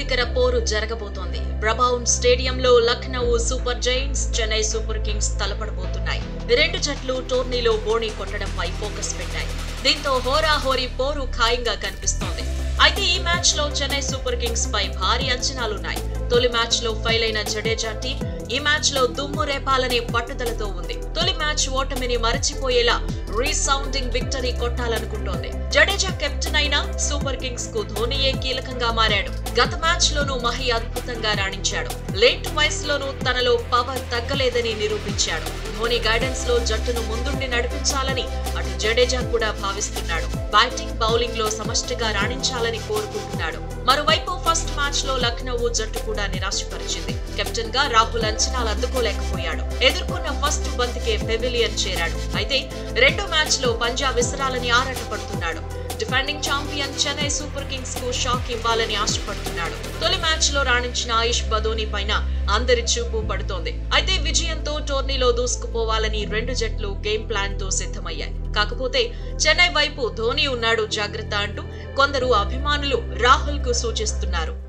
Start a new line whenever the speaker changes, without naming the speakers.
ఆసక్తికర పోరు జరగబోతోంది బ్రబౌన్ స్టేడియంలో Lucknow Super Giants Chennai Super Kings తలపడబోతున్నాయి రెండు జట్లు టోర్నీలో బోణి కొట్టడంపై ఫోకస్ పెట్టాయి దీంతో హోరాహోరీ పోరు ఖాయంగా కనిపిస్తోంది అయితే ఈ మ్యాచ్ లో చెన్నై సూపర్ కింగ్స్ పై భారీ అంచనాలున్నాయి తొలి మ్యాచ్ లో ఫెయిల్ అయిన జడేజా టీం ఈ మ్యాచ్ లో దుమ్ము రేపాలనే పట్టుదలతో ఉంది తొలి మ్యాచ్ ఓటమిని మరచిపోయేలా రీసౌండింగ్ విక్టరీ కొట్టాలనుకుంటోంది జడేజా కెప్టెన్ అయిన సూపర్ కింగ్స్ కు ధోనియే కీలకంగా మారాడు గత మ్యాచ్ లోనూ మహి అద్భుతంగా రాణించాడు లేట్ వయసులోనూ తనలో పవర్ తగ్గలేదని నిరూపించాడు ధోని గైడెన్స్ లో జట్టును ముందుండి నడిపించాలని అటు జడేజా కూడా భావిస్తున్నాడు బ్యాటింగ్ బౌలింగ్ లో సమష్టిగా రాణించాలని కోరుకుంటున్నాడు మరోవైపు ఫస్ట్ మ్యాచ్ లో లక్నో జట్టు కూడా నిరాశపరిచింది కెప్టెన్ గా రాహుల్ అంచనాలు అందుకోలేకపోయాడు ఎదుర్కొన్న ఫస్ట్ బంతికే పెవిలియన్ చేరాడు అయితే రెండో మ్యాచ్ లో పంజాబ్ విసరాలని ఆరాటపడుతున్నాడు defending champion Chennai Super Kings కు షాక్ ఇవ్వాలని ఆశపడుతున్నాడు తొలి మ్యాచ్ లో రాణించిన ఆయుష్ బదోని పైన అందరి చూపు పడుతోంది అయితే విజయంతో టోర్నీలో దూసుకుపోవాలని రెండు జట్లు గేమ్ ప్లాన్ తో సిద్ధమయ్యాయి కాకపోతే చెన్నై వైపు ధోని ఉన్నాడు జాగ్రత్త అంటూ కొందరు అభిమానులు రాహుల్ కు సూచిస్తున్నారు